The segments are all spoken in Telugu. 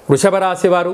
వృషభ రాశి వారు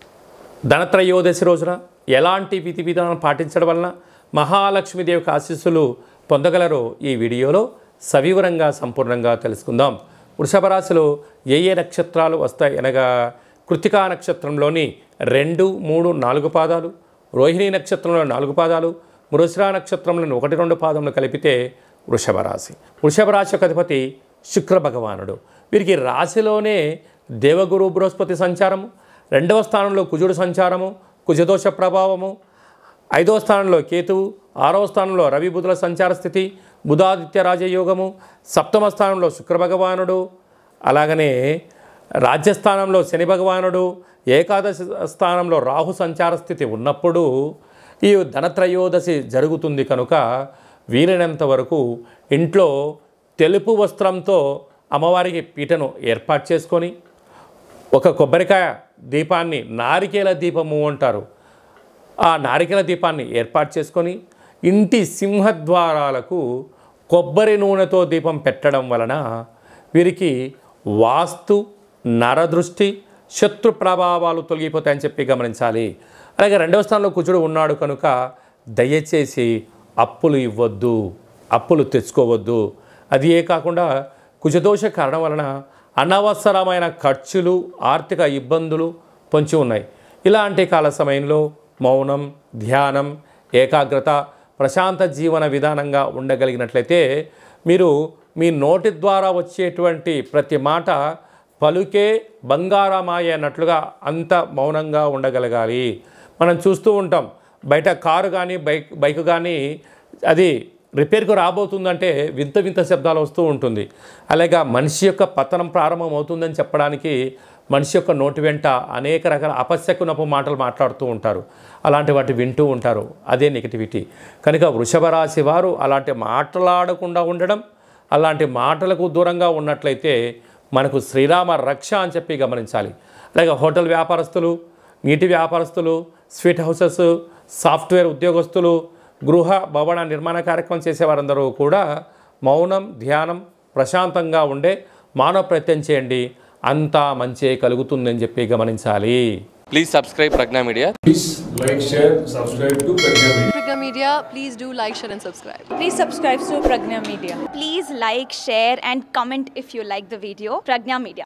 ధనత్రయోదశి రోజున ఎలాంటి విధి విధానం పాటించడం వలన మహాలక్ష్మీదేవికి ఆశీస్సులు పొందగలరో ఈ వీడియోలో సవివరంగా సంపూర్ణంగా తెలుసుకుందాం వృషభ రాశిలో ఏ ఏ నక్షత్రాలు వస్తాయి అనగా కృతికా నక్షత్రంలోని రెండు మూడు నాలుగు పాదాలు రోహిణి నక్షత్రంలో నాలుగు పాదాలు మృషిరా నక్షత్రంలోని ఒకటి రెండు పాదములు కలిపితే వృషభ రాశి వృషభ రాశి యొక్క అధిపతి శుక్ర భగవానుడు వీరికి రాశిలోనే దేవగురు బృహస్పతి సంచారము రెండవ స్థానంలో కుజుడు సంచారము కుజదోష ప్రభావము ఐదవ స్థానంలో కేతువు ఆరవ స్థానంలో రవి బుధుల సంచార స్థితి బుధాదిత్య రాజయోగము సప్తమ స్థానంలో శుక్ర భగవానుడు అలాగనే రాజ్యస్థానంలో శని భగవానుడు ఏకాదశి స్థానంలో రాహు సంచార స్థితి ఉన్నప్పుడు ఈ ధనత్రయోదశి జరుగుతుంది కనుక వీలైనంత వరకు ఇంట్లో తెలుపు వస్త్రంతో అమ్మవారికి పీటను ఏర్పాటు చేసుకొని ఒక కొబ్బరికాయ దీపాన్ని నారికేల దీపము అంటారు ఆ నారికేల దీపాన్ని ఏర్పాటు చేసుకొని ఇంటి సింహద్వారాలకు కొబ్బరి నూనెతో దీపం పెట్టడం వలన వీరికి వాస్తు నరదృష్టి శత్రు ప్రభావాలు తొలగిపోతాయని చెప్పి గమనించాలి అలాగే రెండవ స్థానంలో కుజుడు ఉన్నాడు కనుక దయచేసి అప్పులు ఇవ్వద్దు అప్పులు తెచ్చుకోవద్దు అది ఏ కాకుండా కుజదోష కారణం వలన అనవసరమైన ఖర్చులు ఆర్థిక ఇబ్బందులు పొంచి ఉన్నాయి ఇలాంటి కాల సమయంలో మౌనం ధ్యానం ఏకాగ్రత ప్రశాంత జీవన విధానంగా ఉండగలిగినట్లయితే మీరు మీ నోటి ద్వారా వచ్చేటువంటి ప్రతి మాట పలుకే బంగారమాయ అన్నట్లుగా అంత మౌనంగా ఉండగలగాలి మనం చూస్తూ ఉంటాం బయట కారు కానీ బైక్ బైక్ కానీ అది రిపేర్కు రాబోతుందంటే వింత వింత శబ్దాలు వస్తూ ఉంటుంది అలాగే మనిషి యొక్క పతనం ప్రారంభం అవుతుందని చెప్పడానికి మనిషి యొక్క నోటి వెంట అనేక రకాల అపశకునపు మాటలు మాట్లాడుతూ ఉంటారు అలాంటి వాటి వింటూ ఉంటారు అదే నెగిటివిటీ కనుక వృషభ రాశి వారు అలాంటి మాట్లాడకుండా ఉండడం అలాంటి మాటలకు దూరంగా ఉన్నట్లయితే మనకు శ్రీరామ రక్ష అని చెప్పి గమనించాలి అలాగే హోటల్ వ్యాపారస్తులు నీటి వ్యాపారస్తులు స్వీట్ హౌసెస్ సాఫ్ట్వేర్ ఉద్యోగస్తులు గృహ భవన నిర్మాణ కార్యక్రమం చేసేవారందరూ కూడా మౌనం ధ్యానం ప్రశాంతంగా ఉండే మానవ ప్రయత్నం చేయండి అంతా మంచి కలుగుతుందని చెప్పి గమనించాలి Please subscribe Pragna Media. Please like, share, subscribe to Pragya Media. Pragya Media, please do like, share, and subscribe. Please subscribe to Pragna Media. Please like, share, and comment if you like the video. Pragna Media.